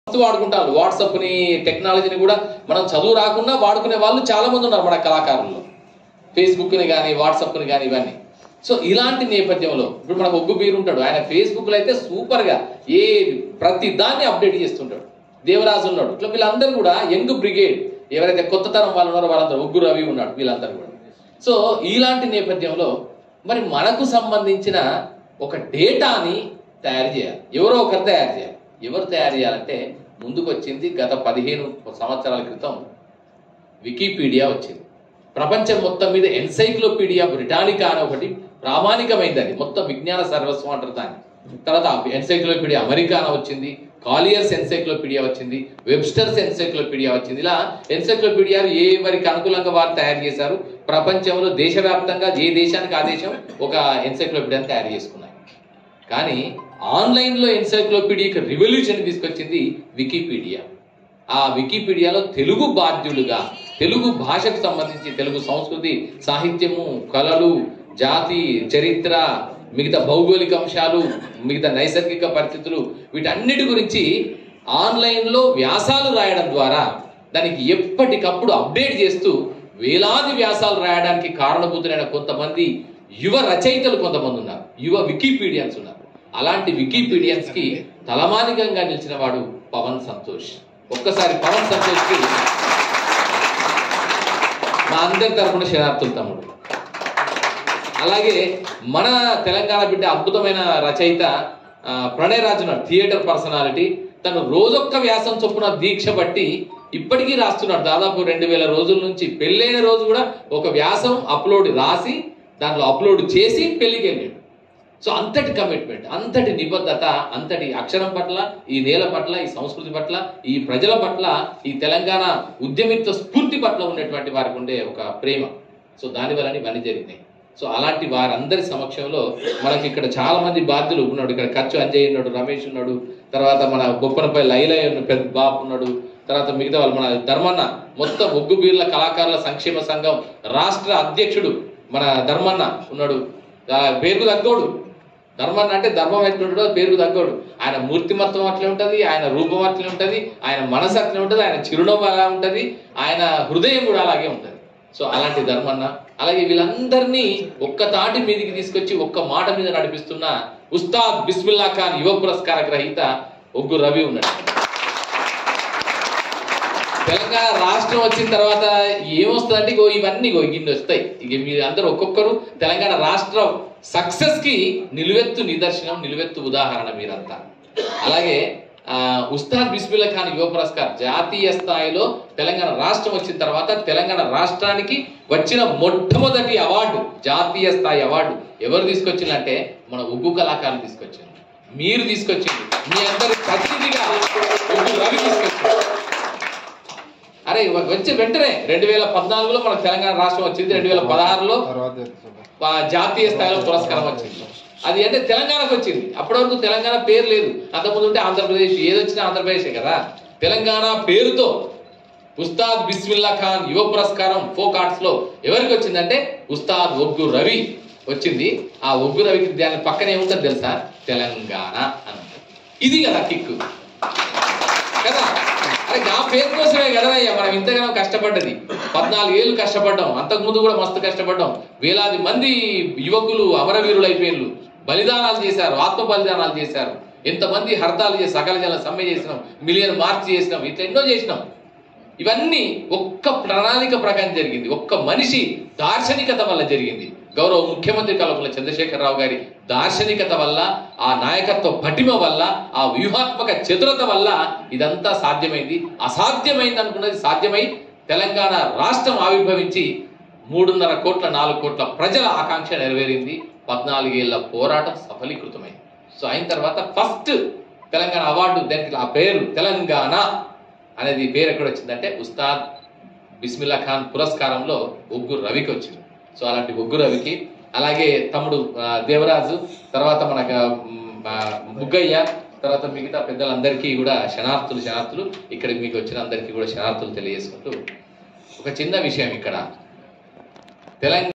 మస్తు వాడుకుంటారు వాట్సాప్ని టెక్నాలజీని కూడా మనం చదువు రాకుండా వాడుకునే వాళ్ళు చాలా మంది ఉన్నారు మన కళాకారుల్లో ఫేస్బుక్ని కానీ వాట్సాప్ని కానీ ఇవన్నీ సో ఇలాంటి నేపథ్యంలో ఇప్పుడు మనకు ఒగ్గు బీరు ఉంటాడు ఆయన ఫేస్బుక్లో అయితే సూపర్గా ఏ ప్రతి దాన్ని అప్డేట్ చేస్తుంటాడు దేవరాజు ఉన్నాడు ఇట్లా వీళ్ళందరూ కూడా యంగ్ బ్రిగేడ్ ఎవరైతే కొత్త తరం వాళ్ళు ఉన్నారో వాళ్ళందరూ ఒగ్గు రవి ఉన్నాడు వీళ్ళందరూ కూడా సో ఇలాంటి నేపథ్యంలో మరి మనకు సంబంధించిన ఒక డేటాని తయారు చేయాలి ఎవరో ఒకరు తయారు చేయాలి ఎవరు తయారు చేయాలంటే ముందుకు వచ్చింది గత పదిహేను సంవత్సరాల క్రితం వికీపీడియా వచ్చింది ప్రపంచం మొత్తం మీద ఎన్సైక్లోపీడియా బ్రిటానికా అని ఒకటి ప్రామాణికమైంది అది మొత్తం విజ్ఞాన సర్వస్వం అంటారు దాన్ని తర్వాత ఎన్సైక్లోపీడియా అమెరికానా వచ్చింది కాలియర్స్ ఎన్సైక్లోపీడియా వచ్చింది వెబ్స్టర్స్ ఎన్సైక్లోపీడియా వచ్చింది ఇలా ఎన్సైక్లోపీడియాలు ఏ వరకు అనుకూలంగా వారు తయారు చేశారు ప్రపంచంలో దేశవ్యాప్తంగా ఏ దేశానికి ఆ దేశం ఒక ఎన్సైక్లోపీడియాని తయారు చేసుకున్నాయి కానీ ఆన్లైన్లో ఎన్సైక్లోపీడియాకి రివల్యూషన్ తీసుకొచ్చింది వికీపీడియా ఆ వికీపీడియాలో తెలుగు బాధ్యులుగా తెలుగు భాషకు సంబంధించి తెలుగు సంస్కృతి సాహిత్యము కళలు జాతి చరిత్ర మిగతా భౌగోళిక అంశాలు మిగతా నైసర్గిక పరిస్థితులు వీటన్నిటి గురించి ఆన్లైన్లో వ్యాసాలు రాయడం ద్వారా దానికి ఎప్పటికప్పుడు అప్డేట్ చేస్తూ వేలాది వ్యాసాలు రాయడానికి కారణభూతులైన కొంతమంది యువ రచయితలు కొంతమంది ఉన్నారు యువ వికీపీడియన్స్ ఉన్నారు అలాంటి వికీపీడియన్స్ కి తలమానికంగా నిలిచిన వాడు పవన్ సంతోష్ ఒక్కసారి పవన్ సంతోష్ కి మా అందరి తరపున శనార్థులు తమ్ముడు అలాగే మన తెలంగాణ బిడ్డ అద్భుతమైన రచయిత ఆ, ప్రణయ్ రాజు ఉన్నాడు థియేటర్ పర్సనాలిటీ తను రోజొక్క వ్యాసం చొప్పున దీక్ష బట్టి ఇప్పటికీ రాస్తున్నాడు దాదాపు రెండు వేల రోజుల నుంచి పెళ్ళైన రోజు కూడా ఒక వ్యాసం అప్లోడ్ రాసి దాంట్లో అప్లోడ్ చేసి పెళ్లికి వెళ్ళాడు సో అంతటి కమిట్మెంట్ అంతటి నిబద్ధత అంతటి అక్షరం పట్ల ఈ నేల పట్ల ఈ సంస్కృతి పట్ల ఈ ప్రజల పట్ల ఈ తెలంగాణ ఉద్యమిత్వ స్ఫూర్తి పట్ల ఉన్నటువంటి వారికి ఉండే ఒక ప్రేమ సో దాని వలన ఇవన్నీ జరిగినాయి సో అలాంటి వారందరి సమక్షంలో మనకి ఇక్కడ చాలా మంది బాధ్యులు ఉన్నాడు ఇక్కడ ఖర్చు అంజయ్ ఉన్నాడు రమేష్ ఉన్నాడు తర్వాత మన బొప్పనపై లైలయ్య ఉన్న పెద్ద బాబు ఉన్నాడు తర్వాత మిగతా వాళ్ళు మన ధర్మన్న మొత్తం ఒగ్గు బీర్ల కళాకారుల సంక్షేమ సంఘం రాష్ట్ర అధ్యక్షుడు మన ధర్మన్న ఉన్నాడు ఆ, పేరుకు తగ్గోడు ధర్మన్న అంటే ధర్మం ఎట్లుంటాడో పేరుకు తగ్గోడు ఆయన మూర్తిమత్వం అట్లే ఉంటది ఆయన రూపం అట్లే ఉంటది ఆయన మనసు అట్లే ఉంటది ఆయన చిరునవ్వు అలా ఉంటది ఆయన హృదయం కూడా అలాగే ఉంటది సో అలాంటి ధర్మన్న అలాగే వీళ్ళందరినీ ఒక్క తాటి మీదకి తీసుకొచ్చి ఒక్క మాట మీద నడిపిస్తున్న ఉస్తాద్ బిస్మిల్లా ఖాన్ యువ పురస్కార గ్రహీత ఒగ్గు రవి ఉన్నాడు తెలంగాణ రాష్ట్రం వచ్చిన తర్వాత ఏమొస్తుందంటే ఇగో ఇవన్నీ ఇగో ఇన్ని వస్తాయి ఇక మీరు అందరూ ఒక్కొక్కరు తెలంగాణ రాష్ట్ర సక్సెస్ కి నిలువెత్తు నిదర్శనం నిలువెత్తు ఉదాహరణ మీరంతా అలాగే ఆ, ఉస్తాద్ బిస్మిల్లా ఖాన్ యువ పురస్కార్ జాతీయ స్థాయిలో తెలంగాణ రాష్ట్రం వచ్చిన తర్వాత తెలంగాణ రాష్ట్రానికి వచ్చిన మొట్టమొదటి అవార్డు జాతీయ స్థాయి అవార్డు ఎవరు తీసుకొచ్చిందంటే మన ఉగ్గు కళాకారులు తీసుకొచ్చారు మీరు తీసుకొచ్చింది మీ అందరి ప్రతినిధిగా ఉగ్గు రవి తీసుకొచ్చారు అరే వ- వచ్చే వెంటనే రెండు వేల పద్నాలుగులో మనకు తెలంగాణ రాష్ట్రం వచ్చింది రెండు వేల పదహారులో తర్వాత చెప్తా. ఆ, జాతీయ స్థాయిలో పురస్కారం వచ్చింది అది అంటే తెలంగాణకు వచ్చింది అప్పటి వరకు తెలంగాణ పేరు లేదు అంతకుముందు ఉంటే ఆంధ్రప్రదేశ్ ఏది వచ్చినా ఆంధ్రప్రదేశే కదా తెలంగాణ పేరుతో ఉస్తాద్ బిస్మిల్లా ఖాన్ యువ పురస్కారం ఫోక్ ఆర్ట్స్ లో ఎవరికి వచ్చిందంటే ఉస్తాద్ ఒగ్గు రవి వచ్చింది ఆ ఒగ్గు రవికి దాని పక్కనే ఉంటుంది తెలుసా తెలంగాణ అని ఉంటుంది. ఇది కదా కిక్కు కదా అరే ఆ పేరు కోసమే కదా అయ్యా మనం ఇంతగానో కష్టపడ్డది పద్నాలుగు ఏళ్ళు కష్టపడ్డాం అంతకు ముందు కూడా మస్తు కష్టపడ్డాం వేలాది మంది యువకులు అమరవీరులు అయిపోయారు బలిదానాలు చేశారు ఆత్మ బలిదానాలు చేశారు ఎంతమంది హర్తాలు చేసి సకల జన సమ్మె చేసినాం మిలియన్ మార్చ్ చేసినాం ఇట్లా ఎన్నో చేసినాం ఇవన్నీ ఒక్క ప్రణాళిక ప్రకారం జరిగింది ఒక్క మనిషి దార్శనికత వల్ల జరిగింది గౌరవ ముఖ్యమంత్రి కల్పన చంద్రశేఖరరావు గారి దార్శనికత వల్ల ఆ నాయకత్వ పటిమ వల్ల ఆ వ్యూహాత్మక చతురత వల్ల ఇదంతా సాధ్యమైంది అసాధ్యమైంది అనుకున్నది సాధ్యమై తెలంగాణ రాష్ట్రం ఆవిర్భవించి మూడున్నర కోట్ల నాలుగు కోట్ల ప్రజల ఆకాంక్ష నెరవేరింది పద్నాలుగేళ్ల పోరాటం సఫలీకృతమైంది సో అయిన తర్వాత ఫస్ట్ తెలంగాణ అవార్డు దానికి ఆ పేరు తెలంగాణ అనేది పేరు ఎక్కడ వచ్చిందంటే ఉస్తాద్ బిస్మిల్లా ఖాన్ పురస్కారంలో ఒగ్గు రవికి వచ్చింది సో అలాంటి ఒగ్గు రవికి అలాగే తమ్ముడు ఆ, దేవరాజు తర్వాత మనకు మ్, ఆ, ముగ్గయ్య తర్వాత మిగతా పెద్దలందరికీ కూడా శనార్థులు శనార్థులు ఇక్కడికి మీకు వచ్చిన అందరికీ కూడా శనార్థులు తెలియజేసుకుంటూ ఒక చిన్న విషయం ఇక్కడ తెలంగాణ